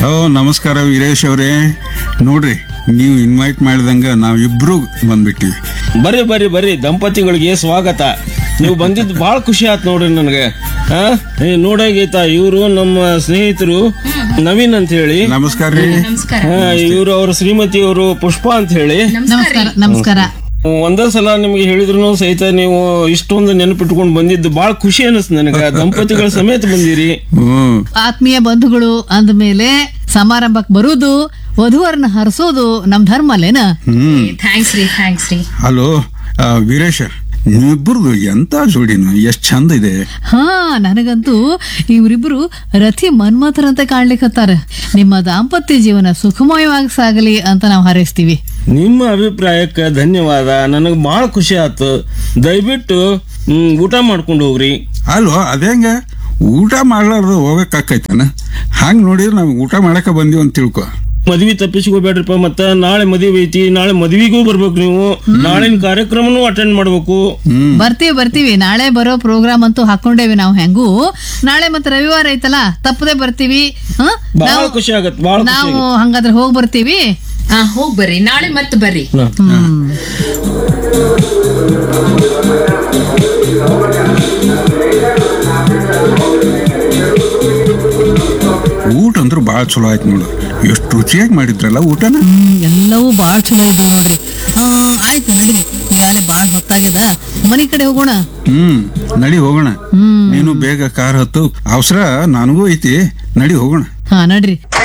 ಓ ನಮಸ್ಕಾರ ವೀರೇಶ್ ಅವರೇ ನೋಡ್ರಿ ನೀವು ಇನ್ವೈಟ್ ಮಾಡಿದಂಗ ನಾವಿಬ್ರು ಬಂದ್ಬಿಟ್ಟಿವಿ ಬರ್ರಿ ಬರ್ರಿ ಬರ್ರಿ ದಂಪತಿಗಳಿಗೆ ಸ್ವಾಗತ ನೀವು ಬಂದಿದ್ದು ಬಹಳ ಖುಷಿ ಆಯ್ತು ನೋಡ್ರಿ ನನಗೆ ಆ ಏ, ನೋಡಾಗೈತಾ ಇವರು ನಮ್ಮ ಸ್ನೇಹಿತರು ನವೀನ್ ಅಂತ ಹೇಳಿ ನಮಸ್ಕಾರ ರೀ ನಮಸ್ಕಾರ ಇವರು ಅವ್ರ ಶ್ರೀಮತಿ ಅವರು ಪುಷ್ಪ ಅಂತ ಹೇಳಿ ನಮಸ್ಕಾರ ನಮಸ್ಕಾರ ನಮಸ್ಕಾರ ಒಂದೇ ಸಲ ನಿಮ್ಗೆ ಹೇಳಿದ್ರು ಸಹಿತ ನೀವು ಇಷ್ಟೊಂದು ನೆನಪಿಟ್ಕೊಂಡು ಬಂದಿದ್ದು ಬಹಳ ಖುಷಿ ಅನಿಸ್ತು ನನಗೆ ದಂಪತಿಗಳ ಸಮೇತ ಬಂದಿರಿ ಹ್ಮ್ ಆತ್ಮೀಯ ಬಂಧುಗಳು ಅಂದ್ಮೇಲೆ ಸಮಾರಂಭಕ್ಕೆ ಬರುವುದು ವಧುವರನ್ನ ಹರಿಸೋದು ನಮ್ ಧರ್ಮ ಅಲ್ಲೇನ ಹ್ಮ್ ಥ್ಯಾಂಕ್ಸ್ ರೀ ಥ್ಯಾಂಕ್ಸ್ ರೀ ಹಲೋ ಆ, ವೀರೇಶ ನೀವಿಬ್ಬರದು ಎಂತ ಜೋಡಿನು ಎಷ್ಟ್ ಚಂದ ಇದೆ ಹಾ ನನಗಂತೂ ಇವರಿಬ್ರು ರಥಿ ಮನ್ಮಥರಂತೆ ಕಾಣ್ಲಿಕ್ಕತ್ತಾರ ನಿಮ್ಮ ದಾಂಪತ್ಯ ಜೀವನ ಸುಖಮಯವಾಗಿ ಸಾಗಲಿ ಅಂತ ನಾವು ಹಾರೈಸ್ತೀವಿ ನಿಮ್ಮ ಅಭಿಪ್ರಾಯಕ್ಕೆ ಧನ್ಯವಾದ ನನಗೆ ಬಹಳ ಖುಷಿ ಆಯ್ತು ದಯವಿಟ್ಟು ಹ್ಮ್, ಊಟ ಮಾಡ್ಕೊಂಡು ಹೋಗ್ರಿ ಅಲ್ವೋ ಅದೇಂಗ ಊಟ ಮಾಡ್ಲಾರ್ದು ಹೋಗಕ್ಕಾಕೈತನ ಹಂಗ್ ನೋಡಿದ್ರೆ ನಾವು ಊಟ ಮಾಡಕ ಬಂದೀವಿ ಅಂತ ತಿಳ್ಕೊ ಮದ್ವಿ ತಪ್ಪಿಸ್ಕೋಬೇಡ್ರಿಪ್ಪ ಮತ್ತ ನಾಳೆ ಮದುವೆ ಐತಿ ನಾಳೆ ಮದ್ವಿಗೂ ಬರ್ಬೇಕು ನೀವು ನಾಳಿನ ಕಾರ್ಯಕ್ರಮನೂ ಅಟೆಂಡ್ ಮಾಡ್ಬೇಕು ಬರ್ತೀವಿ ಬರ್ತೀವಿ ನಾಳೆ ಬರೋ ಪ್ರೋಗ್ರಾಮ್ ಅಂತೂ ಹಾಕೊಂಡೇವಿ ನಾವು ಹೆಂಗೂ ನಾಳೆ ಮತ್ತೆ ರವಿವಾರ ಐತಲ್ಲ ತಪ್ಪದೆ ಬರ್ತೀವಿ ಹಾ? ಬಹಳ ನಾವು- ಖುಷಿ ಆಗತ್ತೆ ಬಹಳ ಖುಷಿ ನಾವು ಹಂಗಾದ್ರೆ ಹೋಗಿ ಬರ್ತೀವಿ ಹಾ ಹೋಗ್ ಬರ್ರಿ ನಾಳೆ ಮತ್ತೆ ಬರ್ರಿ ಊಟ ಅಂದ್ರೂ ಭಾಳ ಚಲೋ ಆಯ್ತು ನೋಡು ಎಷ್ಟು ರುಚಿಯಾಗಿ ಮಾಡಿದ್ರಲ್ಲ ಊಟನ ಹ್ಮ್, ಎಲ್ಲವೂ ಬಾಳ್ ಚಲೋ ಇದ್ವು ನೋಡ್ರಿ ಆ, ಆಯ್ತು ನಡ್ರಿ ಯಾಳೆ ಬಾಳ್ ಹೊತ್ತಾಗ್ಯದ ಮನಿ ಕಡೆ ಹೋಗೋಣ ಹ್ಮ್ ನಡಿ ಹೋಗೋಣ ನೀನು ಬೇಗ ಕಾರ್ ಹತ್ತು ಅವಸರ ನನಗೂ ಐತಿ ನಡಿ ಹೋಗೋಣ ಹಾ ನಡ್ರಿ